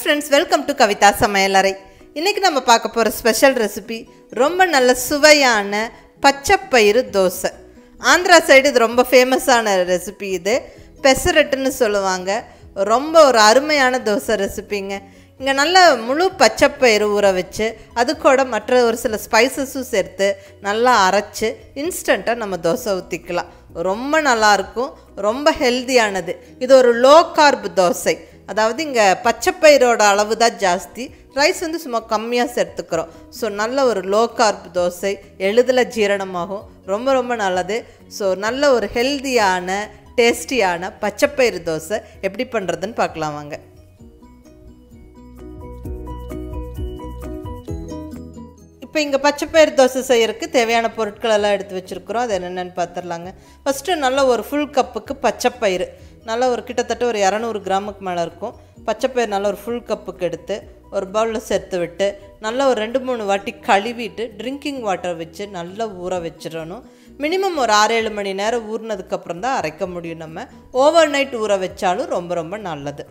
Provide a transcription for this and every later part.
friends welcome to Kavitha சமையலறை இன்றைக்கி நம்ம பார்க்க போகிற ஸ்பெஷல் ரெசிபி ரொம்ப நல்ல சுவையான பச்சைப்பயிறு தோசை ஆந்திரா சைடு இது ரொம்ப ஃபேமஸான ரெசிபி இது பெசரட்டுன்னு சொல்லுவாங்க ரொம்ப ஒரு அருமையான தோசை ரெசிபிங்க இங்கே நல்ல முழு பச்சைப்பயிறு ஊற வச்சு அது கூட மற்ற ஒரு சில ஸ்பைசஸும் சேர்த்து நல்லா அரைச்சி இன்ஸ்டண்ட்டாக நம்ம தோசை ஊற்றிக்கலாம் ரொம்ப நல்லாயிருக்கும் ரொம்ப ஹெல்தியானது இது ஒரு லோ கார்ப் தோசை அதாவது இங்கே பச்சைப்பயிரோட அளவு தான் ஜாஸ்தி ரைஸ் வந்து சும்மா கம்மியாக சேர்த்துக்கிறோம் ஸோ நல்ல ஒரு லோ கார்ப் தோசை எளிதில் ஜீரணமாகும் ரொம்ப ரொம்ப நல்லது ஸோ நல்ல ஒரு ஹெல்தியான டேஸ்டியான பச்சைப்பயிறு தோசை எப்படி பண்ணுறதுன்னு பார்க்கலாம் வாங்க இப்போ இங்கே பச்சைப்பயிறு தோசை செய்யறதுக்கு தேவையான பொருட்கள் எல்லாம் எடுத்து வச்சுருக்குறோம் அது என்னென்னு பார்த்துடலாங்க ஃபஸ்ட்டு நல்ல ஒரு ஃபுல் கப்புக்கு பச்சைப்பயிறு நல்ல ஒரு கிட்டத்தட்ட ஒரு இரநூறு கிராமுக்கு மேலே இருக்கும் பச்சைப்பயிறு நல்ல ஒரு ஃபுல் கப்புக்கு எடுத்து ஒரு பவுலில் சேர்த்து விட்டு நல்லா ஒரு ரெண்டு மூணு வாட்டி கழுவிட்டு ட்ரிங்கிங் வாட்டர் வச்சு நல்லா ஊற வச்சிடணும் மினிமம் ஒரு ஆறு ஏழு மணி நேரம் ஊறினதுக்கப்புறம் தான் அரைக்க முடியும் நம்ம ஓவர் நைட் ஊற வச்சாலும் ரொம்ப ரொம்ப நல்லது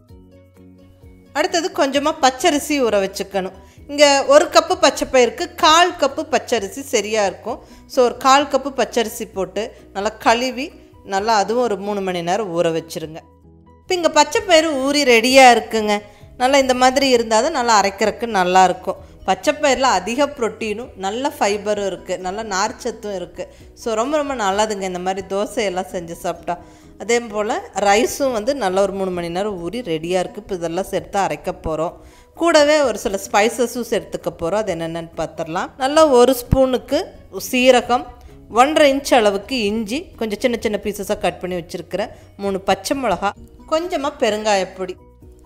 அடுத்தது கொஞ்சமாக பச்சரிசி ஊற வச்சுக்கணும் இங்கே ஒரு கப்பு பச்சைப்பயிருக்கு கால் கப்பு பச்சரிசி சரியாக இருக்கும் ஸோ ஒரு கால் கப்பு பச்சரிசி போட்டு நல்லா கழுவி நல்லா அதுவும் ஒரு மூணு மணி நேரம் ஊற வச்சுருங்க இப்போ இங்கே பச்சைப்பயிறு ஊறி ரெடியாக இருக்குங்க நல்லா இந்த மாதிரி இருந்தால் தான் நல்லா அரைக்கிறதுக்கு நல்லாயிருக்கும் பச்சைப்பயிரில் அதிக ப்ரோட்டீனும் நல்ல ஃபைபரும் இருக்குது நல்ல நார்ச்சத்தும் இருக்குது ஸோ ரொம்ப ரொம்ப நல்லதுங்க இந்த மாதிரி தோசையெல்லாம் செஞ்சு சாப்பிட்டா அதே போல் ரைஸும் வந்து நல்ல ஒரு மூணு மணி நேரம் ஊறி ரெடியாக இருக்குது இப்போ இதெல்லாம் சேர்த்து அரைக்க போகிறோம் கூடவே ஒரு சில ஸ்பைசஸும் சேர்த்துக்க போகிறோம் அது என்னென்னு பார்த்துடலாம் நல்லா ஒரு ஸ்பூனுக்கு சீரகம் ஒன்றரை இன்ச் அளவுக்கு இஞ்சி கொஞ்சம் சின்ன சின்ன பீசஸாக கட் பண்ணி வச்சுருக்கிறேன் மூணு பச்சை மிளகா கொஞ்சமாக பெருங்காயப்பொடி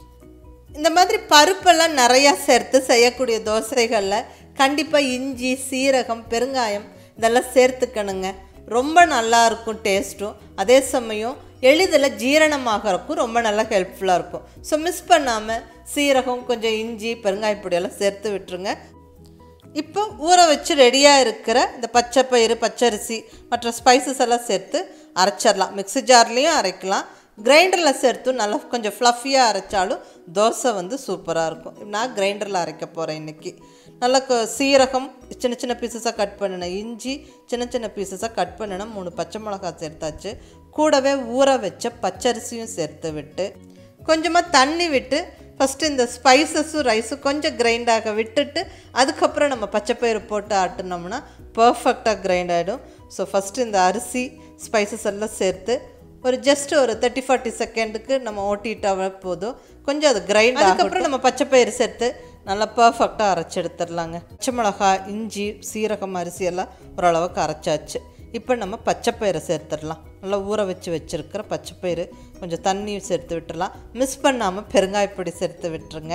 இந்த மாதிரி பருப்பெல்லாம் நிறையா சேர்த்து செய்யக்கூடிய தோசைகளில் கண்டிப்பாக இஞ்சி சீரகம் பெருங்காயம் இதெல்லாம் சேர்த்துக்கணுங்க ரொம்ப நல்லா இருக்கும் டேஸ்ட்டும் அதே சமயம் எளிதில் ஜீரணமாகறக்கும் ரொம்ப நல்லா ஹெல்ப்ஃபுல்லாக இருக்கும் ஸோ மிஸ் பண்ணாமல் சீரகம் கொஞ்சம் இஞ்சி பெருங்காயப்பொடியெல்லாம் சேர்த்து விட்டுருங்க இப்போ ஊற வச்சு ரெடியாக இருக்கிற இந்த பச்சை பயிறு பச்சரிசி மற்ற ஸ்பைசஸ் எல்லாம் சேர்த்து அரைச்சிடலாம் மிக்ஸி ஜார்லேயும் அரைக்கலாம் கிரைண்டரில் சேர்த்து நல்லா கொஞ்சம் ஃப்ளஃபியாக அரைச்சாலும் தோசை வந்து சூப்பராக இருக்கும் நான் கிரைண்டரில் அரைக்க போகிறேன் இன்றைக்கி நல்லா கொ- சீரகம் சின்ன சின்ன பீசஸாக கட் பண்ணினேன் இஞ்சி சின்ன சின்ன பீசஸாக கட் பண்ணினேன் மூணு பச்சை மிளகாய் சேர்த்தாச்சு கூடவே ஊற வச்ச பச்சரிசியும் சேர்த்து விட்டு கொஞ்சமாக தண்ணி விட்டு ஃபஸ்ட்டு இந்த ஸ்பைசஸும் ரைஸும் கொஞ்சம் கிரைண்டாக விட்டுட்டு அதுக்கப்புறம் நம்ம பச்சைப்பயிறு போட்டு ஆட்டினோம்னா பர்ஃபெக்டாக கிரைண்ட் ஆகிடும் ஸோ ஃபஸ்ட்டு இந்த அரிசி ஸ்பைசஸ் எல்லாம் சேர்த்து ஒரு ஜஸ்ட் ஒரு தேர்ட்டி ஃபார்ட்டி செகண்டுக்கு நம்ம ஓட்டிட்டாவே போதும் கொஞ்சம் அது கிரைண்ட் அதுக்கப்புறம் நம்ம பச்சைப்பயிறு சேர்த்து நல்லா பர்ஃபெக்டாக அரைச்சி எடுத்துடலாங்க பச்சை மிளகாய் இஞ்சி சீரகம் அரிசி எல்லாம் ஓரளவுக்கு அரைச்சாச்சு இப்போ நம்ம பச்சைப்பயிரை சேர்த்துடலாம் நல்லா ஊற வச்சு வச்சுருக்கிற பச்சைப்பயிறு கொஞ்சம் தண்ணி சேர்த்து விட்டுறலாம் மிஸ் பண்ணாமல் பெருங்காயப்பொடி சேர்த்து விட்டுருங்க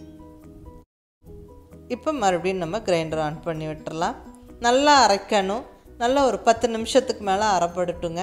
இப்போ மறுபடியும் நம்ம கிரைண்டர் ஆன் பண்ணி விட்டுறலாம் நல்லா அரைக்கணும் நல்லா ஒரு பத்து நிமிஷத்துக்கு மேலே அரைப்படட்டுங்க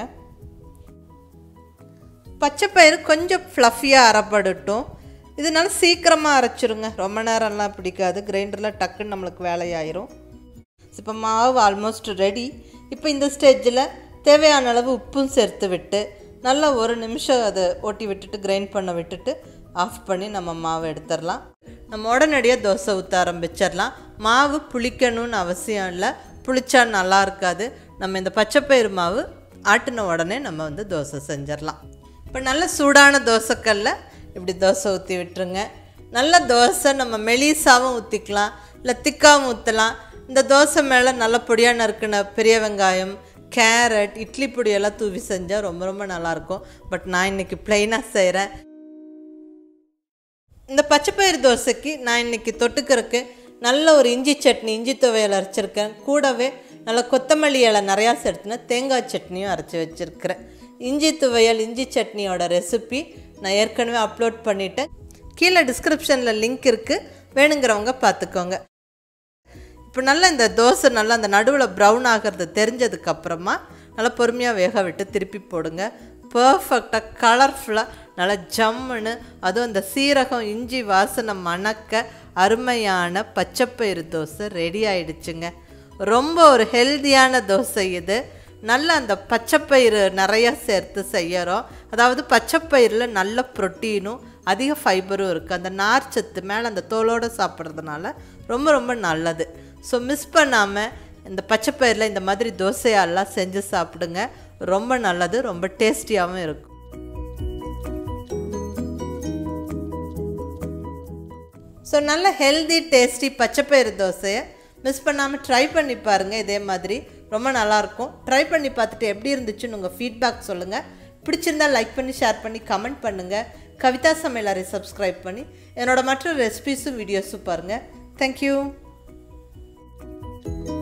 பச்சைப்பயிறு கொஞ்சம் ஃப்ளஃபியாக அரைப்படட்டும் இதனால சீக்கிரமாக அரைச்சிருங்க ரொம்ப நேரம்லாம் பிடிக்காது கிரைண்டரில் டக்குன்னு நம்மளுக்கு வேலையாயிரும் இப்போ மாவு ஆல்மோஸ்ட் ரெடி இப்போ இந்த ஸ்டேஜில் தேவையான அளவு உப்பும் சேர்த்து விட்டு நல்லா ஒரு நிமிஷம் அதை ஓட்டி விட்டுட்டு கிரைண்ட் பண்ண விட்டுட்டு ஆஃப் பண்ணி நம்ம மாவு எடுத்துடலாம் நம்ம உடனடியாக தோசை ஊற்ற ஆரம்பிச்சிடலாம் மாவு புளிக்கணும்னு அவசியம் இல்லை புளிச்சா நல்லா இருக்காது நம்ம இந்த பச்சைப்பயிறு மாவு ஆட்டின உடனே நம்ம வந்து தோசை செஞ்சிடலாம் இப்போ நல்ல சூடான தோசைக்கல்ல இப்படி தோசை ஊற்றி விட்டுருங்க நல்ல தோசை நம்ம மெலிசாவும் ஊற்றிக்கலாம் இல்லை திக்காவும் ஊற்றலாம் இந்த தோசை மேலே நல்ல பொடியாக நறுக்கின பெரிய வெங்காயம் கேரட் இட்லி பொடியெல்லாம் தூவி செஞ்சால் ரொம்ப ரொம்ப நல்லாயிருக்கும் பட் நான் இன்றைக்கி ப்ளைனாக செய்கிறேன் இந்த பச்சைப்பயிறு தோசைக்கு நான் இன்னைக்கு தொட்டுக்கிறதுக்கு நல்ல ஒரு இஞ்சி சட்னி இஞ்சி துவையல் அரைச்சிருக்கேன் கூடவே நல்ல கொத்தமல்லி இலை நிறையா சேர்த்துனா தேங்காய் சட்னியும் அரைச்சி வச்சுருக்கிறேன் இஞ்சி துவையல் இஞ்சி சட்னியோட ரெசிபி நான் ஏற்கனவே அப்லோட் பண்ணிட்டேன் கீழே டிஸ்கிரிப்ஷனில் லிங்க் இருக்குது வேணுங்கிறவங்க பார்த்துக்கோங்க இப்போ நல்லா இந்த தோசை நல்லா அந்த நடுவில் ப்ரௌன் ஆகிறது தெரிஞ்சதுக்கப்புறமா நல்லா பொறுமையாக வேக விட்டு திருப்பி போடுங்க பர்ஃபெக்டாக கலர்ஃபுல்லாக நல்லா ஜம்முன்னு அதுவும் அந்த சீரகம் இஞ்சி வாசனை மணக்க அருமையான பச்சைப்பயிறு தோசை ரெடி ஆயிடுச்சுங்க ரொம்ப ஒரு ஹெல்தியான தோசை இது நல்ல அந்த பச்சைப்பயிறு நிறையா சேர்த்து செய்யறோம் அதாவது பச்சைப்பயிரில் நல்ல ப்ரோட்டீனும் அதிக ஃபைபரும் இருக்குது அந்த நார்ச்சத்து மேலே அந்த தோலோடு சாப்பிட்றதுனால ரொம்ப ரொம்ப நல்லது ஸோ மிஸ் பண்ணாமல் இந்த பச்சைப்பயிரில் இந்த மாதிரி தோசையெல்லாம் செஞ்சு சாப்பிடுங்க ரொம்ப நல்லது ரொம்ப டேஸ்டியாகவும் இருக்கும் ஸோ நல்ல ஹெல்தி டேஸ்டி பச்சைப்பயிறு தோசையை மிஸ் பண்ணாமல் ட்ரை பண்ணி பாருங்கள் இதே மாதிரி ரொம்ப நல்லாயிருக்கும் ட்ரை பண்ணி பார்த்துட்டு எப்படி இருந்துச்சுன்னு உங்கள் ஃபீட்பேக் சொல்லுங்கள் பிடிச்சிருந்தா லைக் பண்ணி ஷேர் பண்ணி கமெண்ட் பண்ணுங்கள் கவிதா சமையலரை சப்ஸ்கிரைப் பண்ணி என்னோட மற்ற ரெசிபீஸும் வீடியோஸும் பாருங்கள் தேங்க்யூ